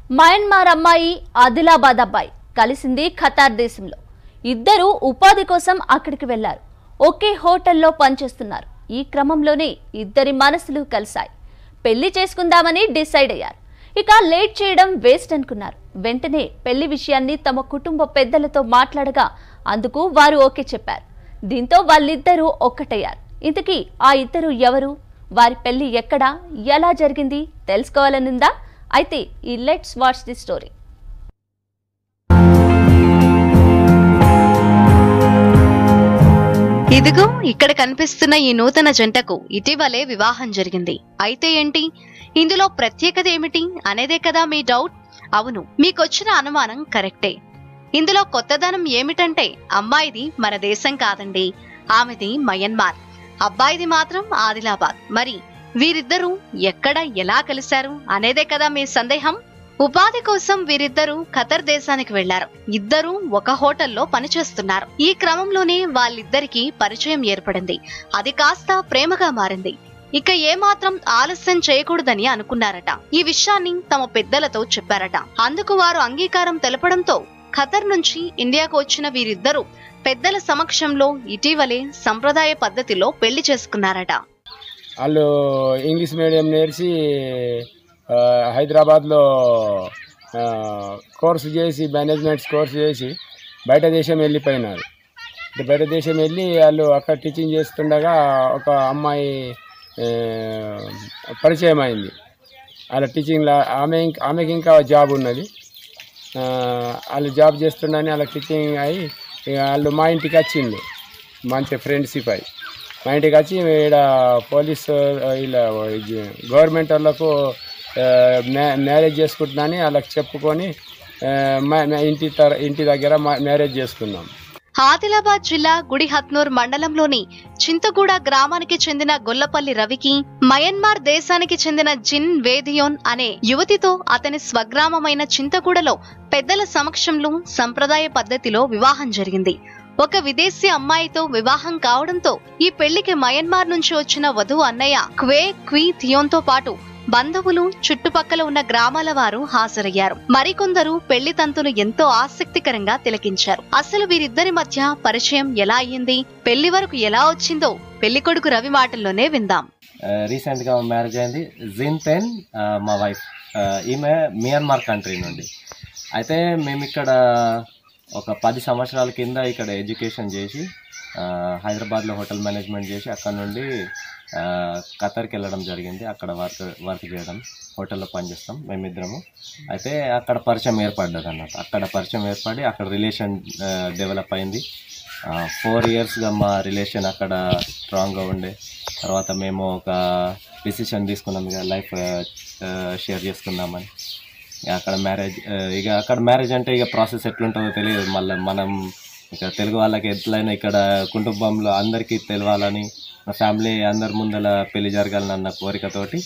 Myanmar అమ్మాయి ఆదిలాబాద్ అబ్బాయి కలిసింది ఖతార్ దేశంలో ఇద్దరు ఉపాధి కోసం అక్కడికి వెళ్లారు ఒకే హోటల్లో పనిచేస్తున్నారు ఈ క్రమంలోనే ఇద్దరి మనసులు కలిశాయి పెళ్లి చేసుకుందామని డిసైడ్ అయ్యారు ఇక లేట్ చేయడం వేస్ట్ అనుకున్నారు వెంటనే పెళ్లి విషయాన్ని తమ కుటుంబ పెద్దలతో మాట్లాడగా అందుకు వారు ఓకే చెప్పారు దీంతో వాళ్ళిద్దరూ ఒక్కటయ్యారు ఇంతకీ ఆ ఇద్దరు ఎవరు వారి పెళ్లి ఎక్కడ ఎలా జరిగింది తెలుసుకోవాలనుందా అయితే ఈ లెట్స్ వాచ్ ది స్టోరీ ఇదిగో ఇక్కడ కనిపిస్తున్న ఈ నూతన జంటకు ఇటీవలే వివాహం జరిగింది అయితే ఏంటి ఇందులో ప్రత్యేకత ఏమిటి అనేదే కదా మీ డౌట్ అవును మీకొచ్చిన అనుమానం కరెక్టే ఇందులో కొత్తదనం ఏమిటంటే అమ్మాయిది మన దేశం కాదండి ఆమెది మయన్మార్ అబ్బాయిది మాత్రం ఆదిలాబాద్ మరి వీరిద్దరూ ఎక్కడ ఎలా కలిశారు అనేదే కదా మీ సందేహం ఉపాధి కోసం వీరిద్దరూ ఖతర్ దేశానికి వెళ్లారు ఇద్దరూ ఒక హోటల్లో పనిచేస్తున్నారు ఈ క్రమంలోనే వాళ్ళిద్దరికీ పరిచయం ఏర్పడింది అది కాస్త ప్రేమగా మారింది ఇక ఏమాత్రం ఆలస్యం చేయకూడదని అనుకున్నారట ఈ విషయాన్ని తమ పెద్దలతో చెప్పారట అందుకు వారు అంగీకారం తెలపడంతో ఖతర్ నుంచి ఇండియాకు వచ్చిన వీరిద్దరూ పెద్దల సమక్షంలో ఇటీవలే సంప్రదాయ పద్ధతిలో పెళ్లి చేసుకున్నారట వాళ్ళు ఇంగ్లీష్ మీడియం నేర్చి ఆ, హైదరాబాద్లో ఆ, కోర్సు చేసి మేనేజ్మెంట్స్ కోర్సు చేసి బయట దేశం వెళ్ళిపోయినారు అంటే బయట దేశం వెళ్ళి వాళ్ళు అక్కడ టీచింగ్ చేస్తుండగా ఒక అమ్మాయి ఆ, పరిచయం అయింది వాళ్ళ టీచింగ్లో ఆమె ఇంక- ఆమెకి ఇంకా జాబ్ ఉన్నది ఆ, వాళ్ళు జాబ్ చేస్తుండని వాళ్ళ టీచింగ్ అయ్యి ఇక వాళ్ళు మా ఇంటికి వచ్చింది మంచి ఫ్రెండ్షిప్ అయ్యి మా ఇంటికి వచ్చి ఇక్కడ పోలీస్ ఇలా గవర్నమెంట్ వాళ్ళకు ఆ, మ్యా మ్యారేజ్ చేసుకుంటున్నాని వాళ్ళకి చెప్పుకొని ఆ, మా- మా ఇంటి తర ఇంటి దగ్గర మా- మ్యారేజ్ చేసుకున్నాం ఆదిలాబాద్ జిల్లా గుడిహత్నూర్ మండలంలోని చింతగూడ గ్రామానికి చెందిన గొల్లపల్లి రవికి మయన్మార్ దేశానికి చెందిన జిన్ వేదియోన్ అనే యువతితో అతని స్వగ్రామమైన చింతగూడలో పెద్దల సమక్షంలో సంప్రదాయ పద్ధతిలో వివాహం జరిగింది ఒక విదేశీ అమ్మాయితో వివాహం కావడంతో ఈ పెళ్లికి మయన్మార్ నుంచి వచ్చిన వధువు అన్నయ్య క్వే క్వీ థియోన్తో పాటు బంధువులు చుట్టుపక్కల ఉన్న గ్రామాల వారు హాజరయ్యారు మరికొందరు పెళ్లి తంతును ఎంతో ఆసక్తికరంగా తిలకించారు అసలు వీరిద్దరి మధ్య పరిచయం ఎలా అయ్యింది పెళ్లి వరకు ఎలా వచ్చిందో పెళ్లి కొడుకు రవి మాటల్లోనే విందాం రీసెంట్గా మ్యారేజ్ అయింది జిన్ పెన్ ఆ, మా వైఫ్ ఆ, ఈమె మియన్మార్ కంట్రీ నుండి అయితే మేము ఇక్కడ ఒక పది సంవత్సరాల కింద ఇక్కడ ఎడ్యుకేషన్ చేసి ఆ, హైదరాబాద్లో హోటల్ మేనేజ్మెంట్ చేసి అక్కడ నుండి ఆ, ఖతర్కి వెళ్ళడం జరిగింది అక్కడ వర్క్ వర్క్ చేయడం హోటల్లో పనిచేస్తాం మేమిద్దరము అయితే అక్కడ పరిచయం ఏర్పడ్డది అన్నట్టు అక్కడ పరిచయం ఏర్పడి అక్కడ రిలేషన్ డెవలప్ అయింది ఫోర్ ఇయర్స్గా మా రిలేషన్ అక్కడ స్ట్రాంగ్గా ఉండే తర్వాత మేము ఒక డిసిషన్ తీసుకున్నాం ఇక లైఫ్ షేర్ చేసుకుందామని ఇక అక్కడ మ్యారేజ్ ఇక అక్కడ మ్యారేజ్ అంటే ఇక ప్రాసెస్ ఎట్లుంటుందో తెలియదు మళ్ళీ మనం ఇక తెలుగు వాళ్ళకి ఎట్లయినా ఇక్కడ కుటుంబంలో అందరికీ తెలవాలని మా ఫ్యామిలీ అందరి ముందల పెళ్లి జరగాలని అన్న కోరికతోటి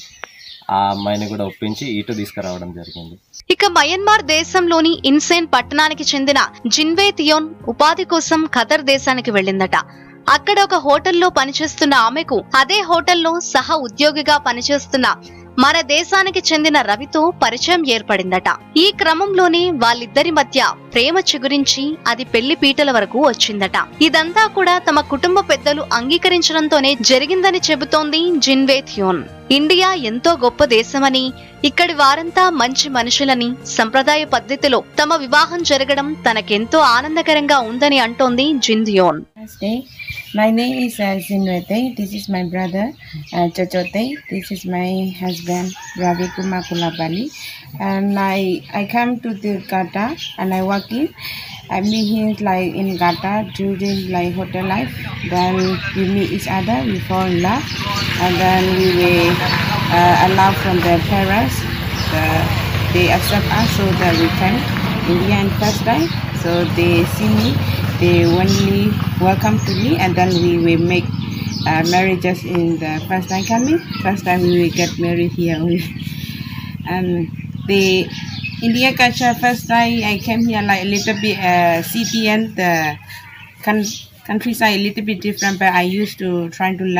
ఆ అమ్మాయిని కూడా ఒప్పించి ఇటు తీసుకురావడం జరిగింది ఇక మయన్మార్ దేశంలోని ఇన్సేన్ పట్టణానికి చెందిన జిన్వే థియోన్ ఉపాధి కోసం ఖతర్ దేశానికి వెళ్ళిందట అక్కడ ఒక హోటల్లో పనిచేస్తున్న ఆమెకు అదే హోటల్లో సహ ఉద్యోగిగా పనిచేస్తున్న మన దేశానికి చెందిన రవితో పరిచయం ఏర్పడిందట ఈ క్రమంలోనే వాళ్ళిద్దరి మధ్య ప్రేమ చిగురించి అది పెళ్లి పీటల వరకు వచ్చిందట ఇదంతా కూడా తమ కుటుంబ పెద్దలు అంగీకరించడంతోనే జరిగిందని చెబుతోంది జిన్వే థియోన్ ఇండియా ఎంతో గొప్ప దేశమని ఇక్కడి వారంతా మంచి మనుషులని సంప్రదాయ పద్ధతిలో తమ వివాహం జరగడం తనకెంతో ఆనందకరంగా ఉందని అంటోంది జిందియోన్ Namaste. My name is uh, Zinwete. This is my brother uh, Chochote. This is my husband Ravi Kumar Kulabali. And I I come to the Qatar and I work in. I meet him like in Qatar during like hotel life. Then we meet each other, we fall in love, and then we were uh, allowed from their parents. The, they accept us so that we can India in first time. So they see me, they only welcome to me, and then we will make uh, marriages in the first time coming. First time we will get married here only. and the India culture first time I came here like a little bit uh, city and the coun- countryside a little bit different, but I used to try to learn.